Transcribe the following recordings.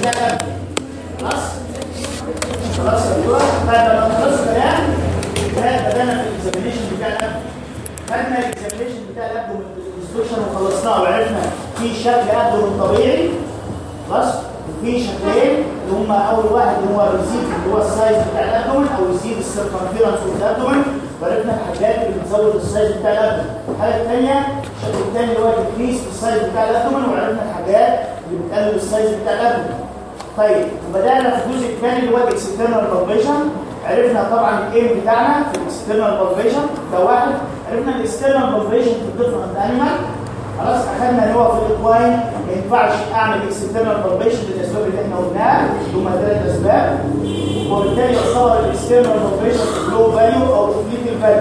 بتاع الابدو خلاص خلاص يا دكتور طيب لما خلص كلام ده بدانا في الاكزامينشن بتاع الابدو خدنا الاكزامينشن بتاع الابدو من الانستروكشن وخلصناه وعرفنا في شكل ابدو طبيعي خلاص وفي شكلين اللي هم اول واحد اللي هو الريزيد اللي هو السايز بتاع الابدومن او ريزيد السيركمفيرنس اوف الابدومن وعرفنا الحاجات اللي بتزود السايز بتاع الابدومن الحاجه الثانيه الشكل الثاني اللي هو تكريس في السايز بتاع الابدومن وعرفنا الحاجات اللي بتقلل السايز بتاع الابدومن طيب وبدانا في الجزء الثاني اللي هو الاكسترنال بالبيشن عرفنا طبعا الايم بتاعنا في الاكسترنال بالبيشن ده واحد عرفنا الاكسترنال بالبيشن في الديفرنت انيمال خلاص اخذنا ان هو في الاكواين ما ينفعش اعمل اكسترنال بالبيشن للاسباب اللي احنا قلناها اللي هم ثلاث اسباب وبالتالي يعتبر الاكسترنال بالبيشن في لو فاليو او في ليتل فاليو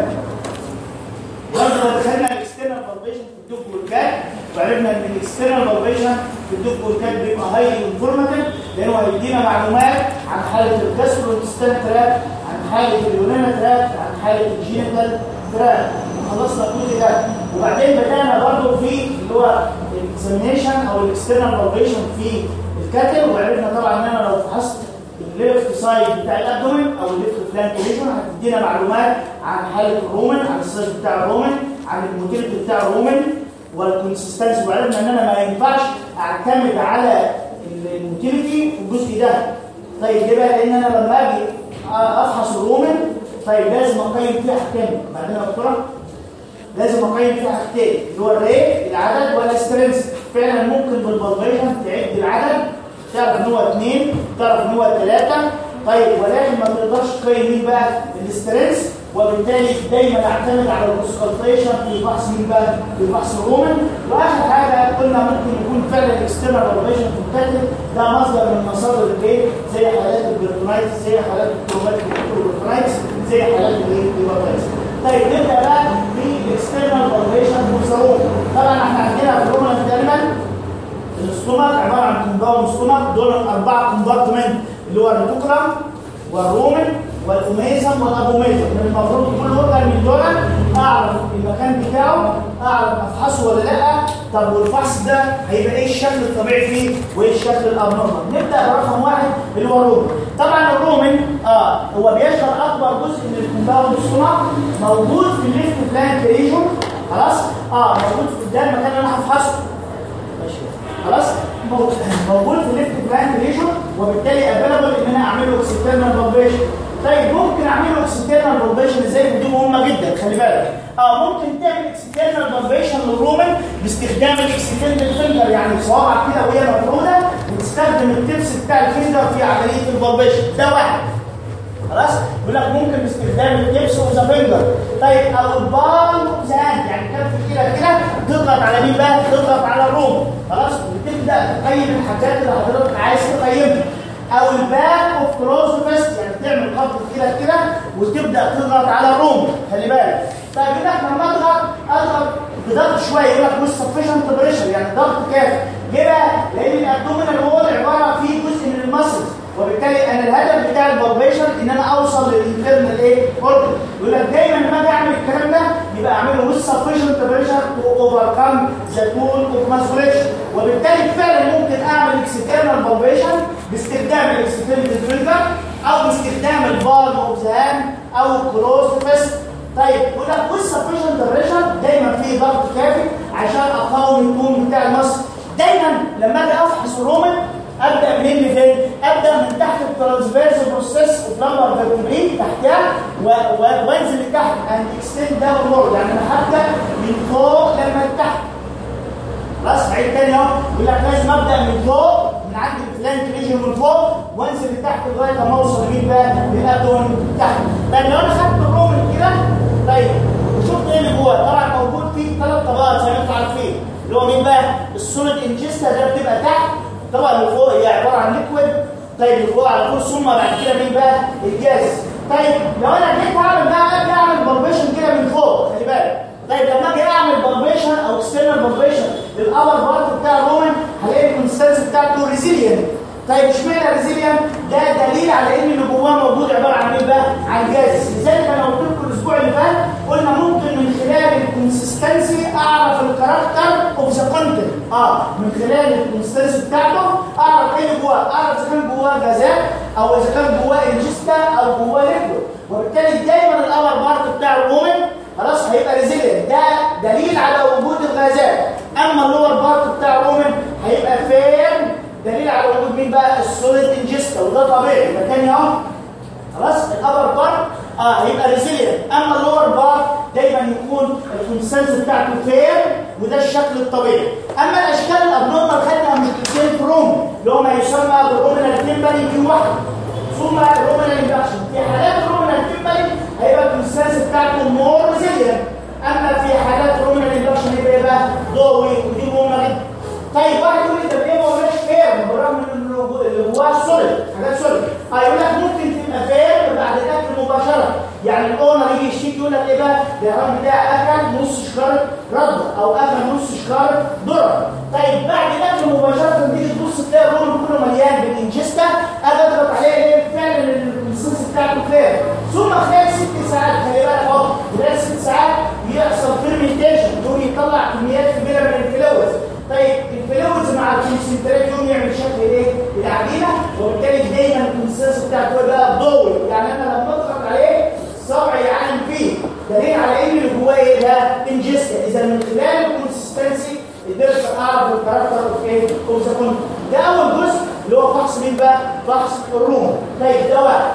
برضه دخلنا الاكسترنال بالبيشن في الدوب والكات وعرفنا ان الاكسترنال بالبيشن في الدوب والكات بيبقى هايلي انفورماتيف لانه هيدينا معلومات عن حاله الجاستروانتستان تراك عن حاله اليونانا تراك عن حاله الجينيتال تراك خلصنا كل ده وبعدين بدانا برضه في اللي هو الاكزامينشن او الاكسترنال بالبيشن في الكاتل وعرفنا طبعا ان انا لو فحصت الليفت سايد بتاع الابدومين او الليفت فلانك ليجن هتدينا معلومات عن حاله الرومن عن السايز بتاع الرومن عن الموتيلتي بتاع الرومن والكونسستنسي وعرفنا ان انا ما ينفعش اعتمد على الموتيلتي في الجزء ده طيب ليه بقى لان انا لما اجي افحص الرومن طيب لازم اقيم فيها حاجتين بعدين يا دكتوره لازم اقيم فيها حاجتين اللي هو الريت العدد والسترنس فعلا ممكن بالبلبيشن تعد العدد تعرف ان هو اثنين تعرف ان هو ثلاثه طيب ولكن ما تقدرش تقيم مين بقى السترنس وبالتالي دايما اعتمد على الكونسلتيشن في فحص مين بقى في فحص الرومن واخر حاجه قلنا ممكن يكون فعلا الاكسترنال بالبيشن في الكاتب ده مصدر من مصادر الايه زي حالات البرتونايتس زي حالات الكروماتيك البرتونايتس زي حالات الايه طيب نبدا بقى بالاكسترنال بالبيشن والصاروخ طبعا احنا عندنا في الرومن دايما الاستومك عباره عن كومباوند ستومك دول اربعه كومبارتمنت اللي هو الريتوكرام والرومن والاوميزم والابوميزم المفروض كل اورجان من دول اعرف المكان بتاعه اعرف افحصه ولا لا طب والفحص ده هيبقى ايه الشكل الطبيعي فيه وايه الشكل الابنورمال نبدا برقم واحد اللي هو الرومن طبعا الرومن اه هو بيشغل اكبر جزء من الكومباوند ستومك موجود في الليفت فلانك ريجون خلاص اه موجود في ده المكان اللي انا هفحصه ماشي خلاص موجود في الليفت بلانك ريجون وبالتالي افيلبل ان انا اعمل له اكسترنال بامبيشن طيب ممكن اعمل له اكسترنال بامبيشن ازاي دي مهمه جدا خلي بالك اه ممكن تعمل اكسترنال بامبيشن للرومن باستخدام الاكسترنال فينجر يعني صوابعك كده وهي مفروده وتستخدم التبس بتاع الفينجر في عمليه البامبيشن ده واحد خلاص يقول لك ممكن باستخدام التبس وذا فينجر طيب او البال زان يعني كف ايدك كده تضغط على مين بقى تضغط على الروم خلاص وتبدا تقيم الحاجات اللي حضرتك عايز تقيمها او الباك اوف كلوز فيست يعني تعمل خط ايدك كده وتبدا تضغط على الروم خلي بالك طيب يقول لك لما اضغط اضغط بضغط شويه يقول لك مش سفشنت بريشر يعني ضغط كافي ليه بقى؟ لان الابدومينال وول عباره فيه جزء من المسلز وبالتالي انا الهدف بتاع البالبيشن ان انا اوصل للانترنال ايه اورجن يقول لك دايما لما اجي اعمل الكلام ده يبقى اعمله ويز سفشنت بريشر تو اوفركم ذا تول اوف ماسكوليشن وبالتالي فعلا ممكن اعمل اكسترنال بالبيشن باستخدام الاكسترنال فينجر او باستخدام البالم اوف ذا هاند او الكلوز فيست طيب يقول لك ويز سفشنت بريشر دايما في ضغط كافي عشان اقاوم التون بتاع المصل دايما لما اجي افحص الرومن ابدا منين لفين ابدا من تحت الترانسفيرس بروسيس اوف لمبر فيرتبري تحتها وانزل لتحت اند اكستند داون وورد يعني انا هبدا من فوق لما لتحت خلاص بعيد تاني اهو يقول لك لازم ابدا من فوق من عند الفلانك ريجن من فوق وانزل لتحت لغايه ما اوصل لمين بقى للابدون تحت طيب لو انا خدت الرومن كده طيب وشفت ايه اللي جوه طبعا موجود فيه ثلاث طبقات زي ما انتم عارفين اللي هو مين بقى السوليد انجستا ده بتبقى تحت طبعا اللي فوق هي عباره عن ليكويد طيب اللي فوق على طول ثم بعد كده مين بقى الجاز طيب لو انا جيت اعمل بقى اجي اعمل بالبيشن كده من فوق خلي بالك طيب لما اجي اعمل بالبيشن او اكسترنال بالبيشن للابر بارت بتاع الرومان هلاقي الكونستانس بتاعته ريزيلينت طيب اشمعنى ريزيلينت ده دليل على ان اللي جواه موجود عباره عن ايه بقى عن جاز لذلك انا قلت لكم الاسبوع اللي فات قلنا ممكن من خلال الكونسستنسي اعرف الكاركتر اوف ذا كونتنت اه من خلال الكونسستنسي بتاعته اعرف ايه اللي جواه اعرف اذا كان جواه غازات او اذا كان جواه انجستا او جواه ليكويد وبالتالي دايما الابر بارت بتاع الرومن خلاص هيبقى ريزيلينت ده دليل على وجود الغازات اما اللور بارت بتاع الرومن هيبقى فين دليل على وجود مين بقى السوليد انجستا وده طبيعي مكاني اهو خلاص الابر بارت اه هيبقى ريزيلينت اما اللور بارت دايما يكون الكونسنس بتاعته فير وده الشكل الطبيعي اما الاشكال الابنورمال خدنا من السيلف روم اللي هو ما يسمى بالرومنال تيمبري في واحد ثم الرومنال اندكشن في حالات الرومنال تيمبري هيبقى الكونسنس بتاعته مور ريزيلينت اما في حالات الرومنال اندكشن هيبقى ايه بقى ضوئي ودي مهمه جدا طيب واحد يقول لي طب ليه ما هوش فير بالرغم من انه اللي جواه سوليد حاجات سوليد هيقول لك ممكن تبقى فير بعد الاكل مباشره يعني الاونر يجي يشتكي يقول لك ايه بقى ده الراجل بتاعي اكل نص شكاره رده او اكل نص شكاره ذره طيب بعد الاكل مباشره تيجي تبص تلاقي الرول كله مليان بالانجستا اجي اضغط عليه ايه فعلا الكونسنس بتاعته فير ثم خلال ست ساعات خلي بالك اهو خلال ست ساعات يحصل فيرمنتيشن يقوم يطلع كميات كبيره من الفلويدز طيب الفلويدز مع الكونسنتريت يوم يعمل شكل ايه العجينه وبالتالي دايما الكونسنس بتاعته بقى ضوئي يعني انا لما اضغط عليه الصبع يعلم فيه دليل على ان اللي جواه ايه ده انجستا اذا من خلال الكونسستنسي قدرت اعرف الكاركتر اوف ايه اوف ذا كونت ده اول جزء اللي هو فحص مين بقى فحص الروم طيب ده واحد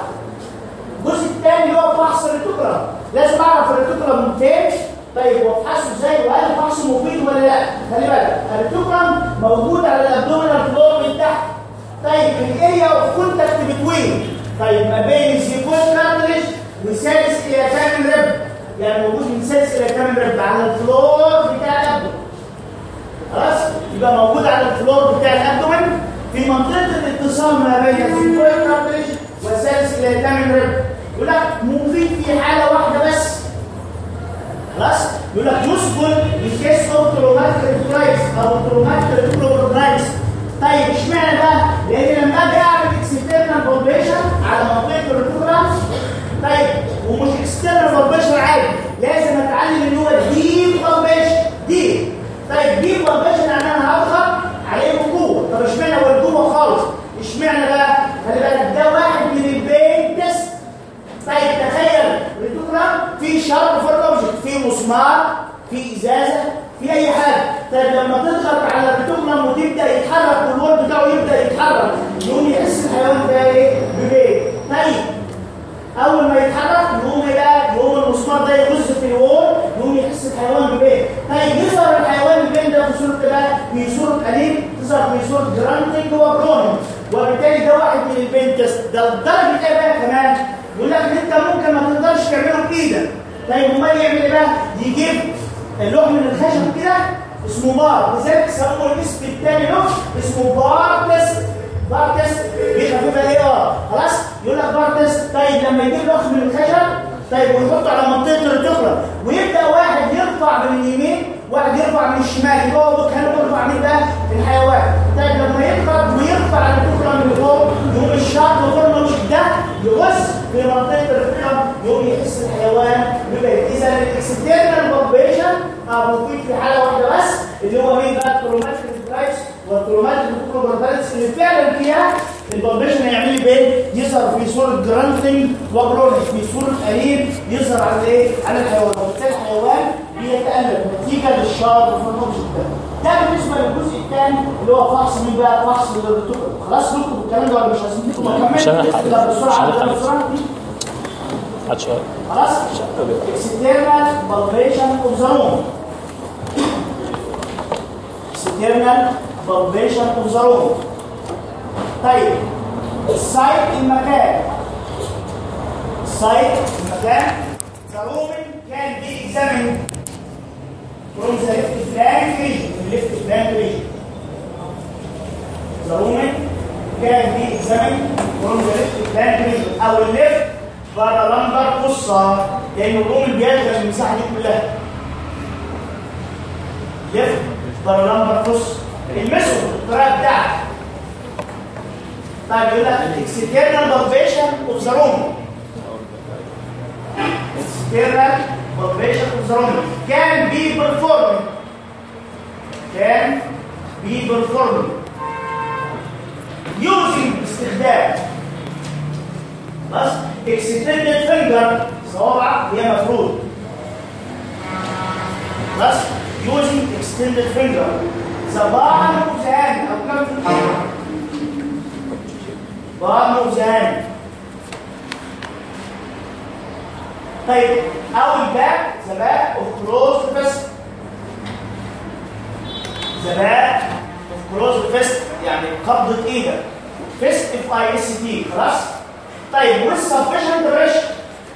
الجزء الثاني اللي هو فحص الريتوكرام لازم اعرف الريتوكرام فين طيب وافحصه ازاي وهل الفحص مفيد ولا لا خلي بالك الريتوكرام موجود على الابدومينال فلور من تحت طيب الاريا اوف كونتاكت بتوين طيب ما بين الزيكون كارتلج وسادس الى ثامن رب يعني موجود من سادس الى ثامن رب على الفلور بتاع الابدومين خلاص يبقى موجود على الفلور بتاع الابدومين في منطقه الاتصال ما بين الزيكون كارتلج وسادس الى ثامن رب يقول لك مفيد في حاله واحده بس خلاص يقول لك يسكن الكيس اوف تروماتيك كرايس او تروماتيك كلوبرايس طيب اشمعنى بقى لان لما اجي اعمل اكسترنال فورميشن على منطقه الريتوكرام طيب ومش اكسترنال فورميشن عادي لازم اتعلم ان هو ديب فورميشن ديب طيب ديب فورميشن يعني انا هضغط عليه بقوه طب اشمعنى هو لجوه خالص اشمعنى بقى خلي بالك ده واحد من البين تيست طيب تخيل الريتوكرام في شرط في الاوبجكت في مسمار في ازازه في اي حاجه طيب لما تضغط على الريتوكرام وتبدا يتحرك والوول بتاعه يبدا يتحرك يقوم يحس الحيوان ده ايه ببيت طيب اول ما يتحرك يقوم بقى يقوم المسمار ده يغز في الوول يقوم يحس الحيوان ببيت طيب يظهر الحيوان البين ده في صوره بقى في صوره قليل تظهر في صوره جرانتنج وبرونينج وبالتالي ده واحد من البين تيست ده لدرجه ايه بقى كمان يقول لك ان انت ممكن ما تقدرش تعمله بايدك طيب امال يعمل ايه بقى يجيب اللوح من الخشب كده اسمه بار لذلك سموه الاسم الثاني له اسمه بار تيست بار تيست بيخففها ايه اه خلاص يقول لك بار تيست طيب لما يجيب لوح من الخشب طيب ويحطه على منطقه الريتوكرا ويبدا واحد يرفع من اليمين واحد يرفع من الشمال يبقى هو كان يرفع مين بقى الحيوان طيب لما يضغط ويرفع الريتوكرا من فوق يقوم الشرط وكل ده يغص في منطقه الريتوكرا يقوم يحس الحيوان ببيت اذا الاكسترنال فورميشن مفيد في حاله واحده بس اللي هو مين بقى الكروماتيك برايس والكروماتيك كروماتيك اللي فعلا فيها الفورميشن هيعمل بين يظهر في صوره جرانتنج وبرونج في صوره قليل يظهر على ايه على الحيوان وبالتالي الحيوان بيتالف نتيجه للشر في الاوبجكت ده ده بالنسبه للجزء الثاني اللي هو فحص مين بقى فحص الريتوكل خلاص نكتب الكلام ده ولا مش عايزين نكتب نكمل مش هنلحق. لا بسرعه مش لا هنلحق. بسرعه هات شويه خلاص external valvation of the room external valvation of the room طيب السايت المكان السايت المكان the room can be examined from the left flank region from left flank region the room can be examined from the left flank region او الليفت بره لمبر قصة لأن الروم بيشغل المساحة دي كلها لف بره لمبر قصة المسوا الطريقة بتاعتك طيب يقول لك الاكسترنال فالفيشن اوف ذا روم external palpation of the rumen can be performed can be performed using استخدام بس extended finger صوابع هي مفروض بس using extended finger the palm of the hand او كم في الحرف palm of the hand طيب او الباك the back of closed fist the back of closed fist يعني قبضة ايدك fist f i s t خلاص طيب with sufficient pressure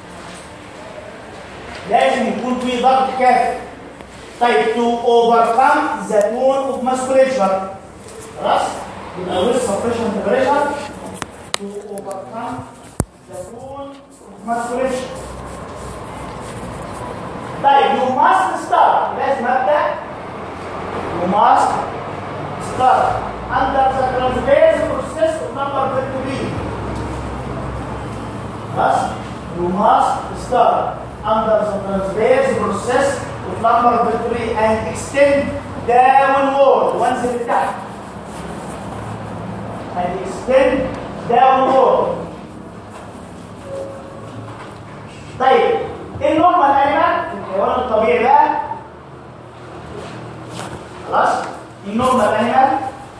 لازم يكون في ضغط كافي طيب to overcome the tone of musculature خلاص يبقى with sufficient pressure to overcome the tone of musculature طيب you must start لازم ابدا you must start under the transverse process of number 53 خلاص you must start under the transverse process of number 53 and extend downward وانزل لتحت and extend downward طيب ايه النورمال انيمال في الحيوان الطبيعي بقى خلاص النورمال انيمال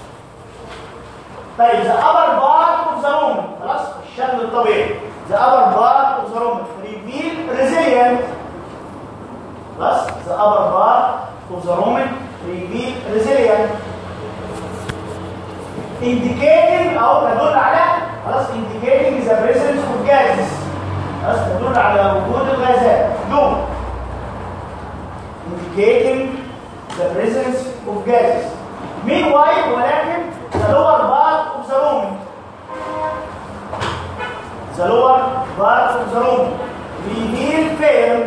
طيب ذا ابر بارت اوف ذا رومن خلاص الشكل الطبيعي ذا ابر بارت اوف ذا رومن ريفيل ريزيلينت خلاص ذا ابر بارت اوف ذا رومن ريفيل ريزيلينت indicating او تدل على خلاص indicating the presence of gases خلاص تدل على وجود الغازات دول indicating the presence of gases meanwhile ولكن the lower part of the room the lower part of the room reveal firm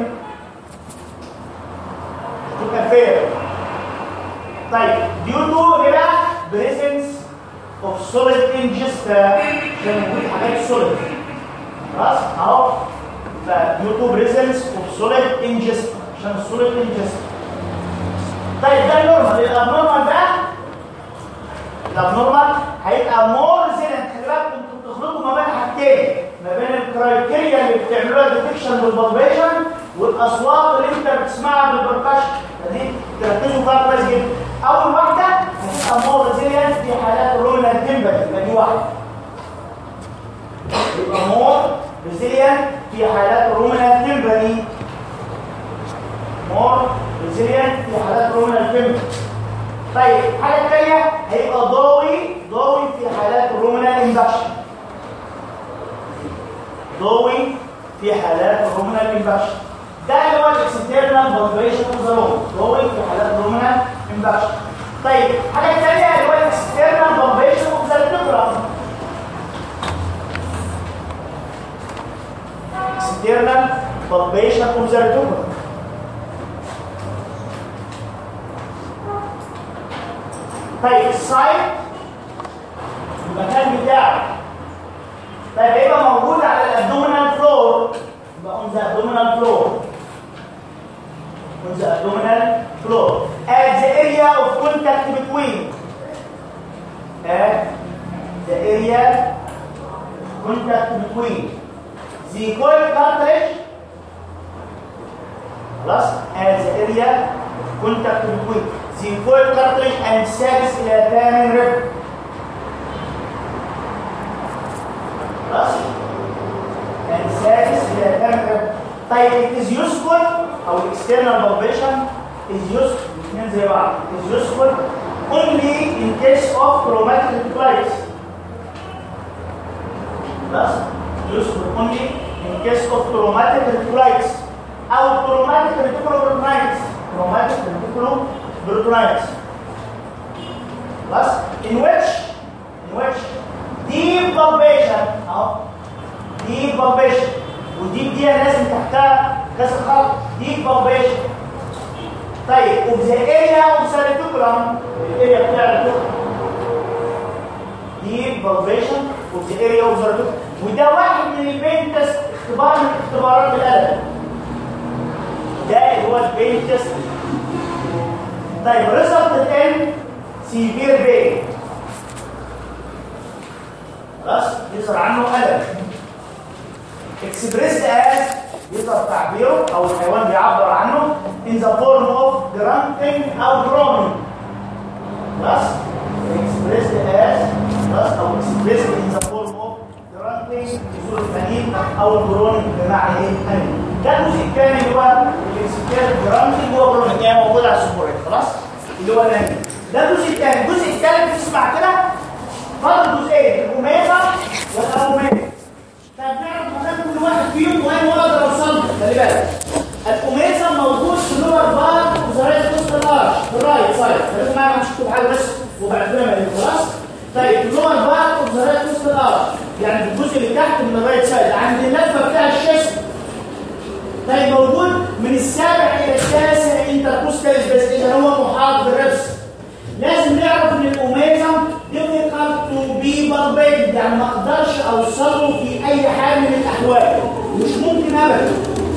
تبقى firm طيب due to هنا presence of solid ingestion عشان نقول حاجات solid خلاص اهو فديو تو بريزنس اوف سوليد انجست عشان السوليد انجست طيب ده النورمال الابنورمال بقى الابنورمال هيبقى مور ريزيلنت خلي بالك انتوا بتخلطوا ما بين حاجتين ما بين الكرايتيريا اللي بتعملوها ديتكشن بالفالبيشن والاصوات اللي انت بتسمعها بالبركشن فدي تركزوا فيها كويس جدا اول واحده هتبقى مور ريزيلنت في حالات الرومنال تمبر يبقى دي واحده يبقى مور ريزيلينت في حالات الرومنال تمبري مور ريزيلينت في حالات الرومنال تمبري طيب الحاجه الثانيه هيبقى ضوئي ضوئي في حالات الرومنال اندكشن ضوئي في حالات الرومنال اندكشن ده اللي هو الاكسترنال فالبريشن اوف ذا روم ضوئي في حالات الرومنال اندكشن طيب الحاجه الثانيه اللي هو الاكسترنال فالبريشن اوف ذا ريتيكولم external palpation of the reticulum. طيب السايت المكان بتاعه طيب هيبقى موجود على الابدومينال فلور يبقى on the abdominal floor on the abdominal floor at the area of contact between at the area of contact between the coil cartridge خلاص as the area contact between the coil cartridge and سادس الى ثامن رب خلاص and سادس الى ثامن رب طيب it is useful او external valvation is useful الاثنين زي بعض is useful only in case of chromatic reticulitis خلاص useful only in case of traumatic reticulitis او traumatic reticuloperitonitis traumatic reticuloperitonitis خلاص in which in which deep valvation اهو deep valvation وديب دي لازم تحتها كذا خط deep valvation طيب وفي the area of the reticulum الاريا بتاع الريتيكولم deep valvation وفي the area of the reticulum وده واحد من البين تست اختبار من اختبارات القلم ده اللي هو البين تيست طيب ريزلت ان سيفير بين خلاص يظهر عنه الم اكسبريسد از يظهر تعبيره او الحيوان بيعبر عنه in the form of grunting او groaning خلاص expressed as خلاص او expressed in the form of grunting بصوره الحديد او الجرونينج بمعنى ايه؟ الم ده الجزء الثاني اللي هو الاكسبريس جرانتنج هو جرونينج يعني موجود على السبوريت خلاص اللي هو الانمي ده الجزء الثاني الجزء الثالث تسمع كده فاضل جزئين الأميزة والأموميزة طب نعرف مكان كل واحد فيهم وين اقدر اوصل له خلي بالك الأميزة موجود في اللور بار وزراير وسط الارش في الرايت سايد خليكم معايا مش هكتب حاجه بس وبعد كده ما خلاص طيب اللور بار وزراير وسط الارش يعني في الجزء اللي تحت من الرايت سايد عند اللفه بتاع الشيست طيب موجود من السابع الى التاسع انتركوستال سبيس اذا هو محاط بالربس لازم نعرف ان الاوميزم difficult to be barbated يعني ما اقدرش اوصله في اي حال من الاحوال مش ممكن ابدا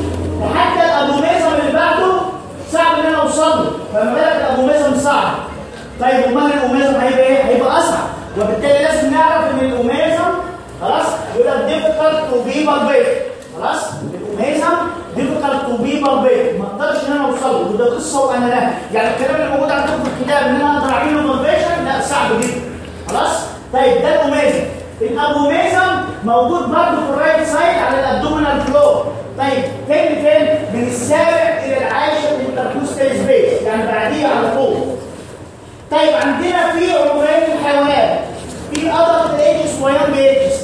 حتى الابوميزم اللي بعده صعب ان انا اوصل له فما بالك الابوميزم صعب طيب امال الاوميزم هيبقى ايه؟ هيبقى اصعب وبالتالي لازم نعرف ان الاوميزم خلاص يقول لك difficult to be barbated خلاص الاوميزم difficult to be barbated ما اقدرش ان انا اوصل له وده قصه وانا لا يعني الكلام اللي موجود عندكم في الكتاب ان انا اقدر اعمل له بالبيشن لا صعب جدا خلاص طيب ده الاوميزم الابوميزم موجود برضه في الرايت سايد على الابدومينال فلور طيب فين فين من السابع الى العاشر انتركوستال سبيس يعني بعديه على طول طيب عندنا في عمرين الحيوانات في ادلت ايجز ويونج ايجز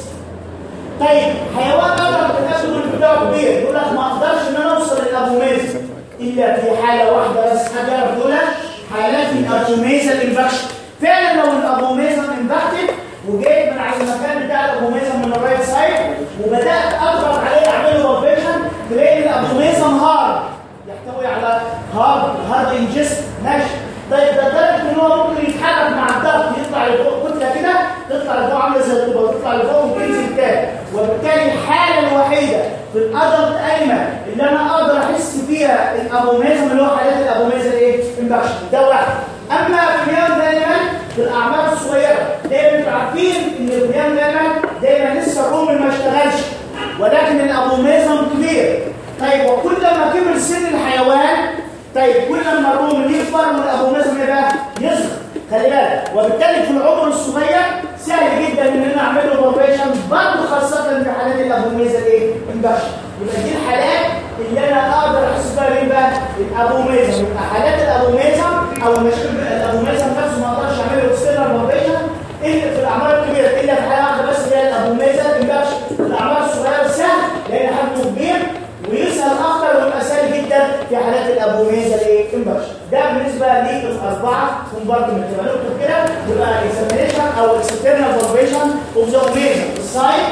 طيب حيوان ادلت الابدومين بتاعه كبير يقول لك ما اقدرش ان انا اوصل للابوميزم الا في حاله واحده بس حد يعرف يقولها حالات الابوميزال انفكشن فعلا لو الابوميزم انفكتد وجيت من على المكان بتاع الابوميزم من الرايت سايد وبدات اضغط عليه اعمل له روبيشن تلاقي الابوميزم هارد يحتوي على هارد هارد انجست ماشي طيب ده لدرجه ان هو ممكن يتحرك مع الضغط يطلع لفوق كتله كده تطلع لفوق عامله زي الطوبه تطلع لفوق وتنزل تاني وبالتالي الحاله الوحيده في الادلت ايمن اللي انا اقدر احس فيها الابوميزم اللي هو حالات الابوميزم ايه؟ انفكشن ده واحد اما في اليوم دايما في الاعمار الصغيره دايما انتوا عارفين ان الريان دايما دايما لسه الرومي ما اشتغلش ولكن الابوميزم كبير طيب وكل ما كبر سن الحيوان طيب كل ما الروم يكبر والابوميزم يبقى يصغر خلي بالك وبالتالي في العمر الصغير سهل جدا ان انا اعمل له روبيشن برضه خاصه في حالات الابوميزم ايه؟ انفكشن يبقى دي الحالات اللي انا اقدر احس بها مين بقى؟ الابوميزم يبقى حالات الابوميزم او المشاكل الابوميزم نفسه ما اقدرش اعمل له اكسترنال روبيشن الا في الاعمار الكبيره الا في حاله واحده بس اللي هي الابوميزم انفكشن الاعمار الصغيره سهل لان حجمه كبير ويسهل اكتر ويبقى سهل جدا في حالات الابوميزم ايه؟ انفكشن ده بالنسبه للاربعه كومبارتمنت يبقى نكتب كده يبقى اكزامينيشن او اكسترنال روبيشن اوف ذا اوميزم السايد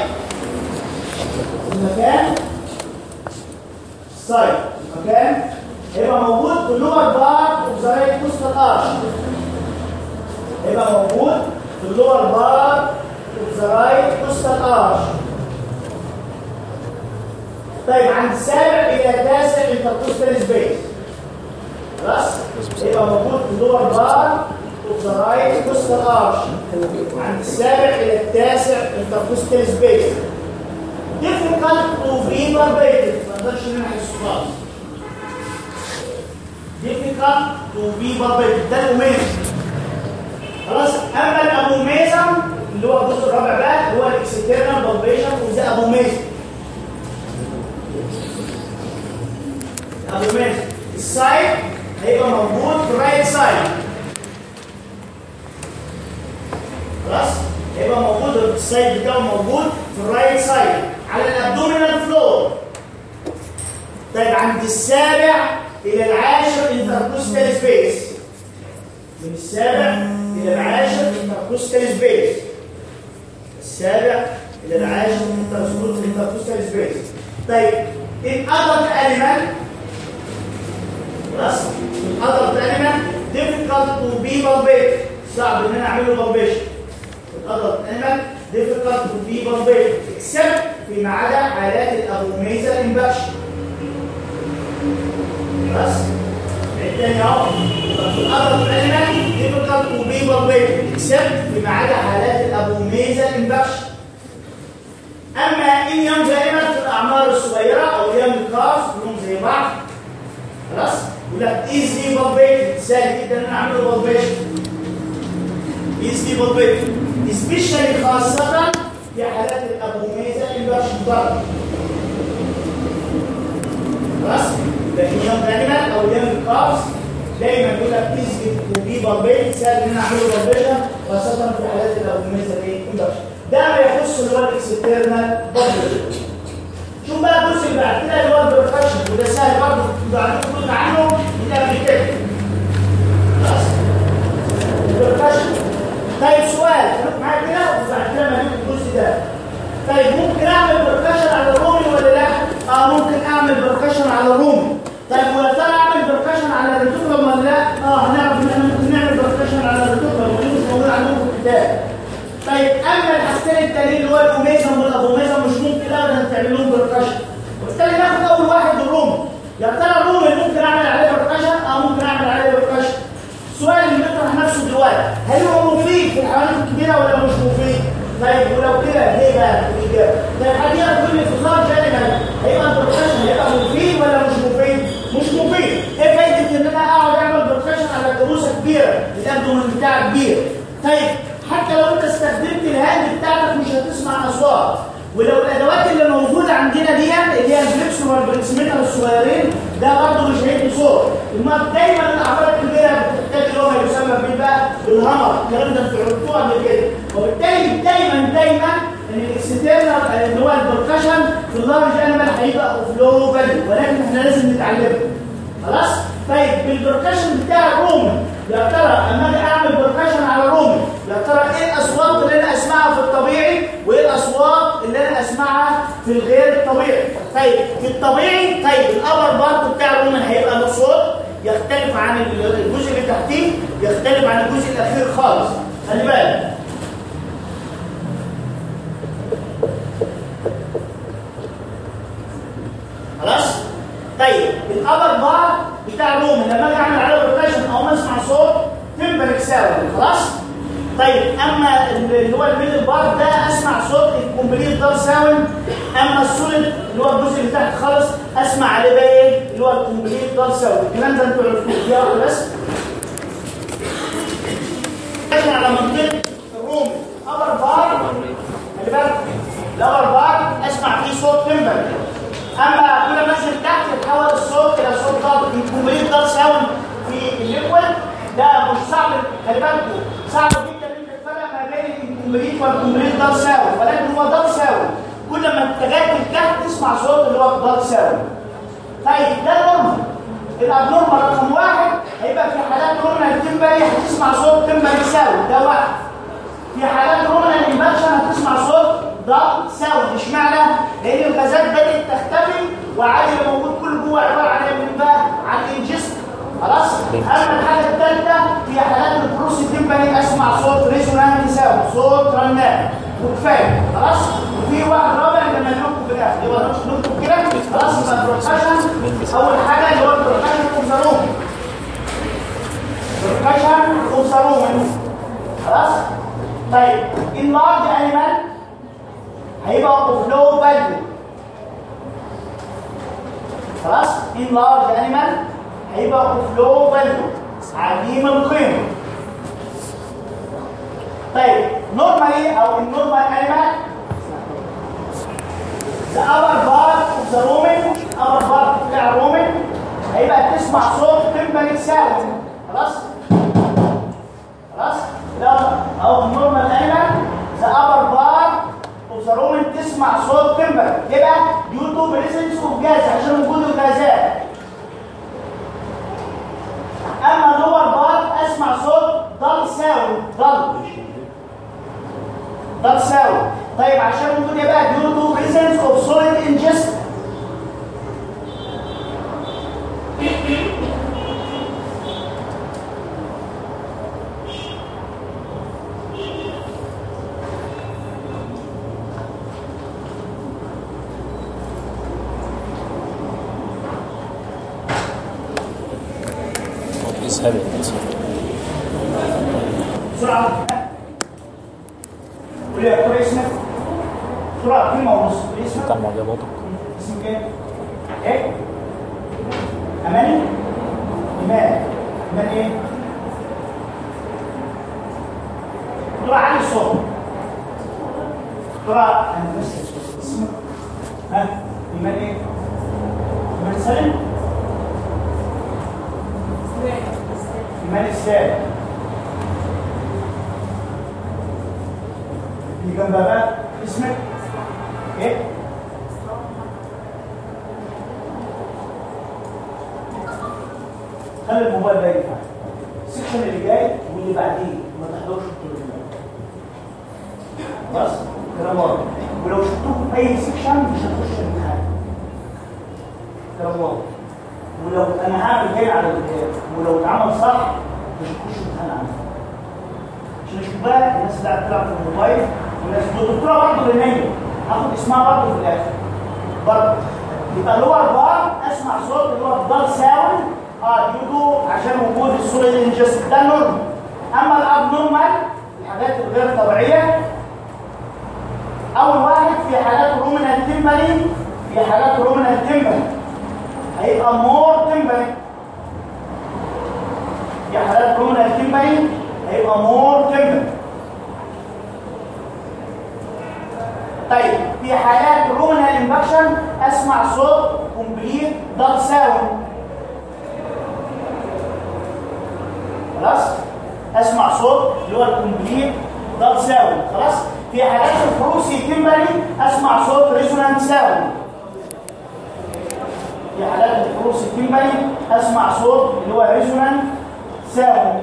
المكان السايد المكان هيبقى موجود في اللور بارت اوف ذا رايت كوستال ارش هيبقى موجود في اللور بارت اوف ذا رايت كوستال ارش طيب عند السابع الى التاسع انتركوستال سبيس خلاص هيبقى موجود في اللور بارت اوف ذا رايت كوستال ارش عند السابع الى التاسع انتركوستال سبيس difficult to be barbated ما نقدرش نحس خالص difficult to be barbated ده الأميزم خلاص أما الأبوميزم اللي هو الجزء الرابع بقى هو الاكسترنال بالبيشن وده أبوميزم الأبوميزم السايد هيبقى موجود في الرايت سايد خلاص هيبقى موجود السايد بتاعه موجود في الرايت سايد على الابدومينال فلور طيب عند السابع الى العاشر انتركوستال سبيس من السابع الى العاشر انتركوستال سبيس السابع الى العاشر انتركوستال سبيس طيب الادلت انيمال خلاص الادلت انيمال difficult to be palpated صعب ان انا اعمل له بالبيشن الادلت انيمال difficult to be palpated except فيما عدا حالات الابوميزال انفكشن بس الثاني اهو الأرض الألمان difficult to be palpated except فيما عدا حالات الأبوميزا انفكشن أما إن يوم دائما في الأعمار الصغيرة أو يوم الكاف كلهم زي بعض خلاص يقول لك easy palpated سهل جدا إن أنا أعمله palpation easy palpated especially خاصة في حالات الأبوميزا انفكشن برضه خلاص لكن يوم دائما او يوم الكارس دايما يقول لك تيجي ودي بامبيل سهل ان انا اعمله بامبيشن خاصه في حالات الاوميزا ايه اندكشن ده ما يخص اللي هو الاكسترنال بامبيل شوف بقى الجزء اللي بعد كده اللي هو البرفكشن وده سهل برضه انتوا عندكم فكره عنه من قبل كده خلاص البرفكشن طيب سؤال خليك معايا كده وبعد كده ما الجزء ده طيب ممكن اعمل بركشن على الرومي ولا لا؟ اه ممكن اعمل بركشن على الرومي طيب ويا ترى اعمل بركشن على الريتوكلم ولا لا؟ اه هنعرف ان احنا ممكن نعمل بركشن على الريتوكلم ودي مش موجوده عندكم في الكتاب. طيب اما الحاجتين التانيين اللي هو الاوميزم والابوميزم مش ممكن ابدا تعمل لهم بركشن. وبالتالي ناخد اول واحد الرومي. يا ترى الرومي ممكن اعمل عليه بركشن؟ اه ممكن اعمل عليه بركشن. السؤال اللي بيطرح نفسه دلوقتي هل هو مفيد في الحيوانات الكبيره ولا مش مفيد؟ طيب ولو كده ليه بقى الاجابه؟ طيب حد يعرف يقول لي في الظاهر جانبا هيبقى البروفيشن هيبقى مفيد ولا مش مفيد؟ مش مفيد، ايه فايده ان انا اقعد اعمل بروفيشن على كروسه كبيره الابدومن بتاعك كبير؟ طيب حتى لو انت استخدمت الهاند بتاعتك مش هتسمع اصوات ولو الادوات اللي موجوده عندنا دي اللي هي البريكس والبريكسميتر الصغيرين ده برضه مش هيدي صوت المهم دايما الاعمال الكبيره بتحتاج اللي هو ما يسمى بيه بقى بالهمر الكلام ده انتوا عرفتوه قبل كده وبالتالي دايما دايما ان الاكسترنال اللي هو البركشن في اللارج انيمال هيبقى فلو فاليو ولكن احنا لازم نتعلمه خلاص طيب بالبركشن بتاع الرومي يا ترى اما اجي اعمل بركشن على الرومي يا ترى ايه الاصوات اللي انا اسمعها في الطبيعي وايه الاصوات اللي انا اسمعها في الغير الطبيعي طيب في الطبيعي طيب الابر بارت بتاع الرومي هيبقى له صوت يختلف عن الجزء اللي تحتيه يختلف عن الجزء الاخير خالص خلي بالك خلاص طيب الابر بار بتاع الرومي لما اجي اعمل عليه روتيشن او ما اسمع صوت تمبرك ساوند خلاص طيب اما اللي هو الميدل بار ده اسمع صوت الكومبليت دار ساوند اما السوليد اللي هو الجزء اللي تحت خالص اسمع عليه بقى ايه اللي هو الكومبليت دار ساوند الكلام ده انتوا عرفتوه دي واحده بس احنا على منطقه الرومي ابر بار خلي بالك الابر بار اسمع فيه صوت تمبرك اما كل ما انزل تحت يتحول الصوت الى صوت ضغط الكومبليت دار ساوند في الليكويد ده مش صعب خلي بالكم صعب جدا ان انت تفرق ما بين الكومبليت والكومبليت دار ساوند ولكن هو دار ساوند كل ما تتجاهل تحت تسمع صوت اللي هو دار ساوند طيب ده نورمال الابنورمال رقم واحد هيبقى في حالات نورمال تمبري هتسمع صوت تمبري ساوند ده واحد في حالات نورمال انفكشن هتسمع صوت ضغط ساوند اشمعنى؟ لان الغازات بدات تختفي وعادي اللي موجود كله جوه عباره عن ايه بقى؟ عن انجست خلاص؟ اما الحاله الثالثه في حالات البروس تمبري اسمع صوت ريزونانت ساوند صوت رنان وكفايه خلاص؟ وفي واحد رابع لما نكتب في الاخر يبقى نكتب كده خلاص يبقى البروكشن اول حاجه اللي هو البروكشن اوف ذا روم البروكشن اوف ذا روم خلاص؟ طيب اللارج انيمال هيبقى فلو فاليو خلاص ان لارج انيمال هيبقى فلو فاليو عديم القيمه طيب نورمالي او النورمال انيمال the upper part of the rumen upper part بتاع الرومن هيبقى تسمع صوت تمبريك ساوند خلاص خلاص ده او النورمال انيمال the upper part وصارومن تسمع صوت تمبر يبقى ديو تو بريزنس اوف جاز عشان وجود الغازات اما اللور بارت اسمع صوت ضل ساوند ضل ضل ساوند طيب عشان وجود يبقى ديو تو بريزنس اوف سوليد انجست ثابت بسرعه قول لي يا دكتور اسمك بسرعه كلمه ونص قول لي اسمك بتاع معجباتك اسمك ايه؟ ايه؟ اماني؟ ايمان ايمان ايه؟ دكتور علي الصوت دكتور انا بس اسمك ها ايمان ايه؟ ايمان سالم؟ ايمان اسلام اللي جنبها بقى اسمك ايه؟ خلي الموبايل ده ينفع السكشن اللي جاي واللي بعديه ما تحضرش التلفزيون خلاص كلام واضح ولو شفتوه في اي سكشن مش هتخش الامتحان كلام واضح ولو انا هعمل تاني على الكتاب ولو اتعمل صح مش هتخش الامتحان عنه عشان اشوف بقى الناس اللي قاعده تلعب في الموبايل والناس الدكتوره برضه اللي نايمه هاخد اسمها برضه في الاخر برضه يبقى اللي هو البار اسمع صوت اللي هو الدار ساوند اه يدو عشان وجود السوليد انجست ده نورمال اما الابنورمال الحاجات الغير طبيعيه اول واحد في حالات رومينال تمبري في حالات رومينال تمبري هيبقى مور تمبري في حالات رومينال تمبري هيبقى مور تمبري طيب في حالات رومينال انفكشن اسمع صوت كومبليت دار ساوند خلاص اسمع صوت اللي هو الكومبليت دار ساوند خلاص في حالات الفروسي تمبري اسمع صوت ريزونانت ساوند في حالات الفروسي تمبري اسمع صوت اللي هو ريزونانت ساوند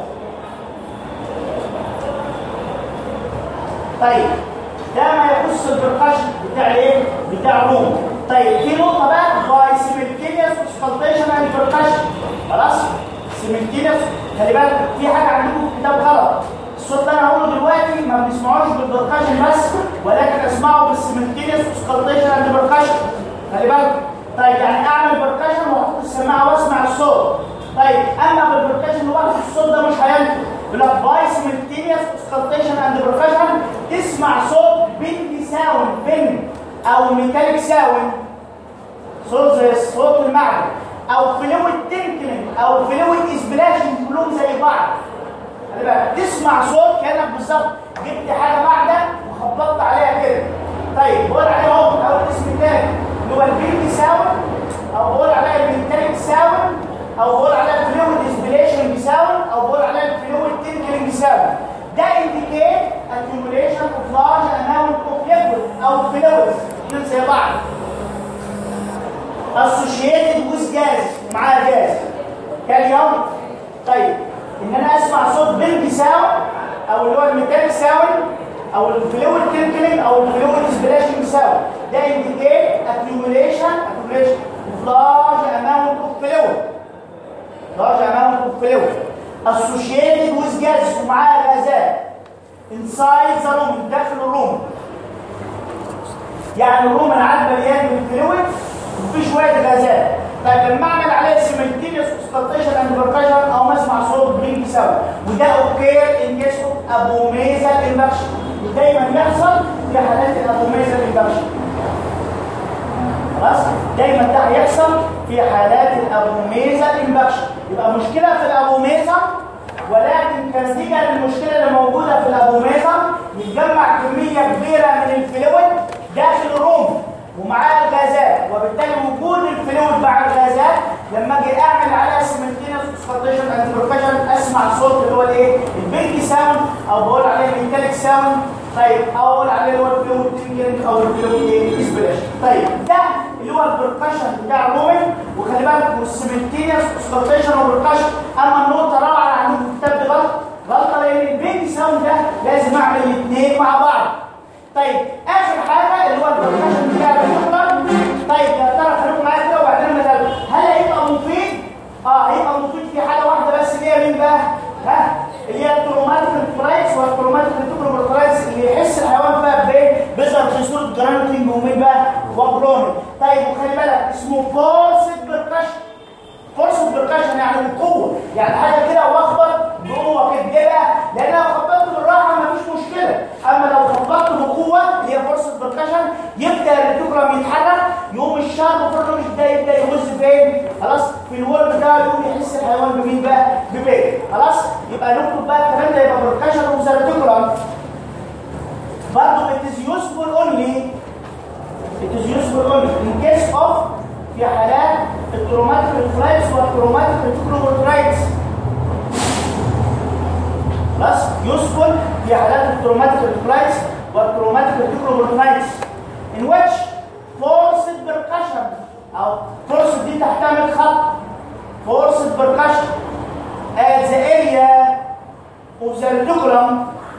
طيب ده ما يخص البركشن بتاع ايه بتاع الروم طيب في نقطه بقى باي سيملتينيوس اسفلتيشن اند بركشن خلاص سيملتينيوس خلي بالك في حاجه عندكم في الكتاب غلط الصوت اللي انا هقوله دلوقتي ما بنسمعوش بالبركشن بس ولكن اسمعه بالسيملتينيوس اسفلتيشن اند بركشن خلي بالك طيب يعني اعمل بركشن واحط السماعه واسمع الصوت طيب اما بالبركشن لوحده الصوت ده مش هينفع يقول لك باي سيملتينيوس اسفلتيشن اند بركشن تسمع صوت بنت ساوند بن او ميتاليك ساوند صوت زي صوت المعدن او فلويد تنكلينج او فلويد اسبلاشن كلهم زي بعض خلي بالك تسمع صوت كانك بالظبط جبت حاجه معدن وخبطت عليها كده طيب بقول عليه اهو اول اسم تاني اللي هو البنت ساوند او بقول عليها الميتاليك ساوند او بقول عليها فلويد اسبلاشن ساوند او بقول عليها فلويد تنكلينج ساوند ده indicate accumulation of large amount of liquid او fluids دول زي بعض associated with gas معاها جاز كاليوم طيب ان انا اسمع صوت بنج ساوند او اللي هو الميتاليك ساوند او الفلويد تنكلينج او الفلويد سبلاشنج ساوند ده indicate accumulation accumulation of large amount of fluid large amount of fluid associated with gas ومعاها غازات inside the room داخل الروم يعني الروم العاد مليان بالفلويد وفي شويه غازات طيب لما اعمل عليه سيمنتينيوس اسكالتيشن اند بركشن او ما اسمع صوت بينج ساوند وده اوكير ان كيس اوف ابوميزال انفكشن ودايما يحصل في حالات الابوميزال انفكشن خلاص دايما ده هيحصل في حالات الابوميزا انفكشن يبقى مشكله في الابوميزا ولكن كنتيجه للمشكله اللي موجوده في الابوميزا يتجمع كميه كبيره من الفلويد داخل الروم ومعاه الغازات وبالتالي وجود الفلويد مع الغازات لما اجي اعمل عليها سيمنتينس اسفلتيشن اند بروفيشن اسمع صوت اللي هو الايه البينك ساوند او بقول عليه الميتاليك ساوند طيب او اقول عليه اللي هو الفلويد تنجنج او الفلويد ايه اسبلاش طيب ده اللي هو البركشن بتاع الرومن وخلي بالك والسيمنتينس اسفلتيشن والبركشن اما النقطه الرابعه اللي عندكم في الكتاب دي غلط غلطه لان البينك ساوند ده لازم اعمل الاثنين مع بعض طيب اخر حاجه اللي هو البركشن بتاع الكمبيوتر طيب يا ترى خليكم معايا كده وبعدين نتكلم هل هيبقى مفيد اه هيبقى مفيد في حاله واحده بس اللي هي مين بقى ها اللي هي التروماتيك برايس والتروماتيك برايس اللي يحس الحيوان بقى بايه بيظهر في صوره جرانتنج ومين بقى وبروني طيب وخلي بالك اسمه فورس بركشن فورس بركشن يعني القوه يعني حاجه كده الكروماتيك ريفلاكس والكروماتيك ريتيكولوبروترايتس خلاص يسكن في حالات الكروماتيك ريفلاكس والكروماتيك ريتيكولوبروترايتس in which forced percussion او forced دي تحتمل خط forced percussion at the area of the reticulum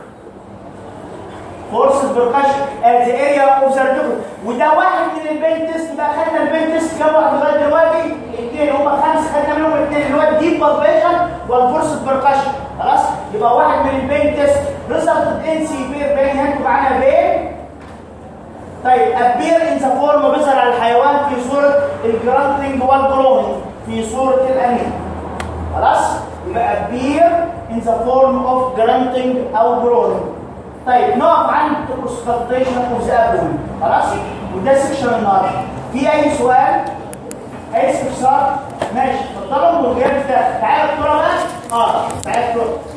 forced percussion at the area of the reticulum وده واحد من البين تيست بقى خدنا البين تيست كام واحد لغايه دلوقتي اثنين هم خمسه خدنا منهم اثنين اللي هو الديب بالبيشن والفورسد بركشن خلاص يبقى واحد من البين تيست ريزلت ان سي بير بين هنكتب عنها بين طيب ابير ان ذا فورم بيظهر على الحيوان في صوره الجرانتنج والجرونينج في صوره الانيمال خلاص يبقى ابير ان ذا فورم اوف جرانتنج او جرونينج طيب نقف عند الكونسلتيشن اوف ذا ابدومين خلاص وده سكشن النهارده في اي سؤال اي استفسار ماشي اتفضلوا والجواب ده تعالى الدكتوره بقى اه تعالى الدكتوره